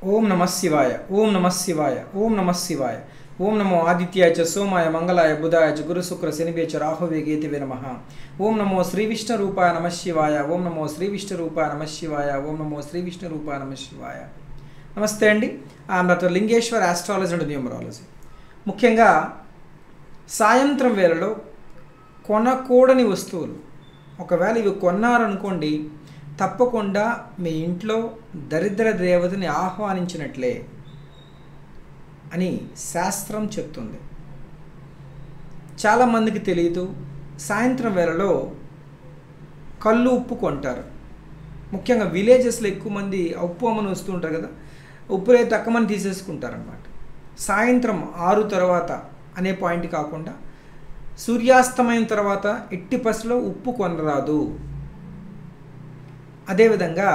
ఓం నమ శివాయ ఓం నమ శివాయ ఓం నమ శివాయ ఓం నమో ఆదిత్యాయ చ సోమాయ మంగళాయ బుధాయ చ గురు శుక్ర శనిభే చ రాహువే గేతివే నమ ఓం నమో శ్రీ విష్ణు రూపాయ నమ శివాయ ఓం నమో శ్రీ విష్ణు రూపాయ నమ శివాయ ఓం నమో శ్రీ విష్ణు రూపాయ నమ శివాయ నమస్తే అండి I'm doctor Lingeshwar astrology and numerology ముఖ్యంగా సాయంత్రం వేళలో కొనకూడని వస్తువులు ఒకవేళ ఇవి కొన్నారనుకోండి తప్పకుండా మీ ఇంట్లో దరిద్ర దేవతని ఆహ్వానించినట్లే అని శాస్త్రం చెప్తుంది చాలామందికి తెలియదు సాయంత్రం వేళలో కళ్ళు ఉప్పు కొంటారు ముఖ్యంగా విలేజెస్లో ఎక్కువ మంది ఉప్పు అమ్మని వస్తూ ఉంటారు కదా ఉప్పు రేటు తక్కువని తీసేసుకుంటారనమాట సాయంత్రం ఆరు తర్వాత అనే పాయింట్ కాకుండా సూర్యాస్తమయం తర్వాత ఎట్టి పసులో ఉప్పు కొనరాదు అదేవిధంగా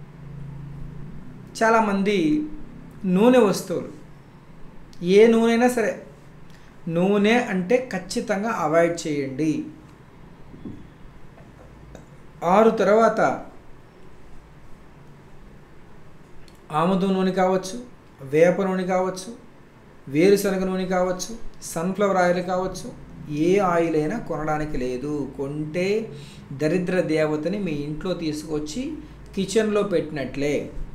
చాలామంది నూనె వస్తువులు ఏ నూనె అయినా సరే నూనె అంటే ఖచ్చితంగా అవాయిడ్ చేయండి ఆరు తర్వాత ఆముదు నూనె కావచ్చు వేప నూనె కావచ్చు వేరుశనగ నూనె కావచ్చు సన్ఫ్లవర్ ఆయిల్ కావచ్చు ఏ ఆయిల్ అయినా కొనడానికి లేదు కొంటే దరిద్ర దేవతని మీ ఇంట్లో తీసుకొచ్చి కిచెన్లో పెట్టినట్లే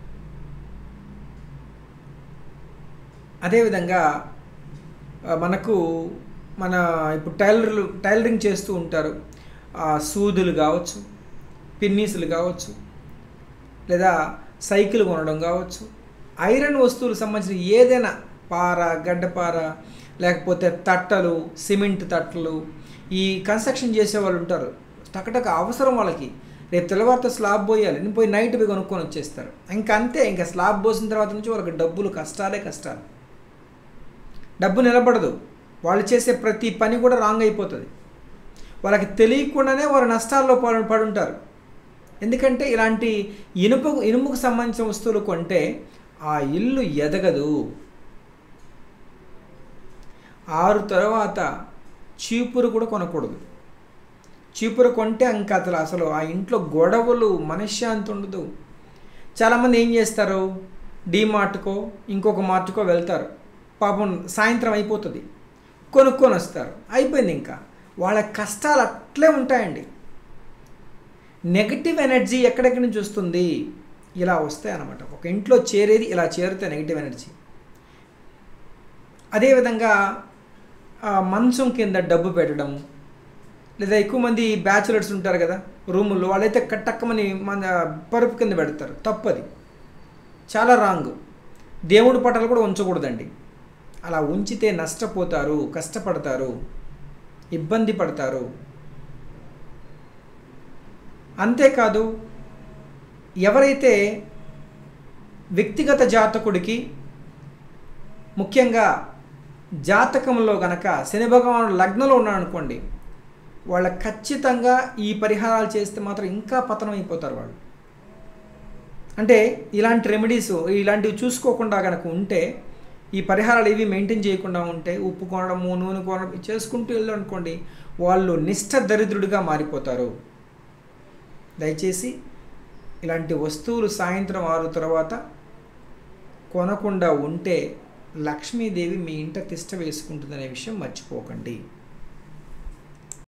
అదేవిధంగా మనకు మన ఇప్పుడు టైలర్లు టైలరింగ్ చేస్తూ ఉంటారు సూదులు కావచ్చు పిన్నీసులు కావచ్చు లేదా సైకిల్ కొనడం కావచ్చు ఐరన్ వస్తువులకు సంబంధించిన ఏదైనా పార గడ్డపార లేకపోతే తట్టలు సిమెంట్ తట్టలు ఈ కన్స్ట్రక్షన్ చేసే వాళ్ళు ఉంటారు టకటక అవసరం వాళ్ళకి రేపు తెల్లవారితో స్లాబ్ పోయాలి నేను పోయి నైట్ పోయి కొనుక్కొని వచ్చేస్తారు ఇంకా అంతే ఇంకా స్లాబ్ పోసిన తర్వాత నుంచి వాళ్ళకి డబ్బులు కష్టాలే కష్టాలు డబ్బు నిలబడదు వాళ్ళు చేసే ప్రతి పని కూడా రాంగ్ అయిపోతుంది వాళ్ళకి తెలియకుండానే వారు నష్టాల్లో పడు పడుంటారు ఎందుకంటే ఇలాంటి ఇనుప ఇనుముకు సంబంధించిన వస్తువులు కొంటే ఆ ఇల్లు ఎదగదు ఆరు తర్వాత చీపురు కూడా కొనకూడదు చీపురు కొంటే ఇంకా అసలు అసలు ఆ ఇంట్లో గొడవలు మనశ్శాంతి ఉండదు చాలామంది ఏం చేస్తారు డీమార్ట్కో ఇంకొక మార్ట్కో వెళ్తారు పాపం సాయంత్రం అయిపోతుంది కొనుక్కొని వస్తారు అయిపోయింది ఇంకా వాళ్ళ కష్టాలు అట్లే ఉంటాయండి నెగిటివ్ ఎనర్జీ ఎక్కడెక్కడి నుంచి వస్తుంది ఇలా వస్తాయి అన్నమాట ఒక ఇంట్లో చేరేది ఇలా చేరితే నెగిటివ్ ఎనర్జీ అదేవిధంగా మంచం కింద డబ్బు పెట్టడం లేదా ఎక్కువ మంది బ్యాచులర్స్ ఉంటారు కదా రూముల్లో వాళ్ళైతే కట్టక్కమని మన పరుపు కింద పెడతారు తప్పది చాలా రాంగ్ దేవుడి పటాలు కూడా ఉంచకూడదండి అలా ఉంచితే నష్టపోతారు కష్టపడతారు ఇబ్బంది పడతారు అంతేకాదు ఎవరైతే వ్యక్తిగత జాతకుడికి ముఖ్యంగా జాతకంలో గనక శని భగవానుడు లగ్నంలో ఉన్నాడు అనుకోండి వాళ్ళ ఖచ్చితంగా ఈ పరిహారాలు చేస్తే మాత్రం ఇంకా పతనం అయిపోతారు వాళ్ళు అంటే ఇలాంటి రెమెడీస్ ఇలాంటివి చూసుకోకుండా కనుక ఉంటే ఈ పరిహారాలు ఏవి మెయింటైన్ చేయకుండా ఉంటే ఉప్పు కొనడము నూనె కొనడం చేసుకుంటూ వెళ్ళారు అనుకోండి వాళ్ళు నిష్ఠ దరిద్రుడిగా మారిపోతారు దయచేసి ఇలాంటి వస్తువులు సాయంత్రం ఆరు తర్వాత కొనకుండా ఉంటే లక్ష్మీదేవి మీ ఇంట తిష్ట వేసుకుంటుందనే విషయం మర్చిపోకండి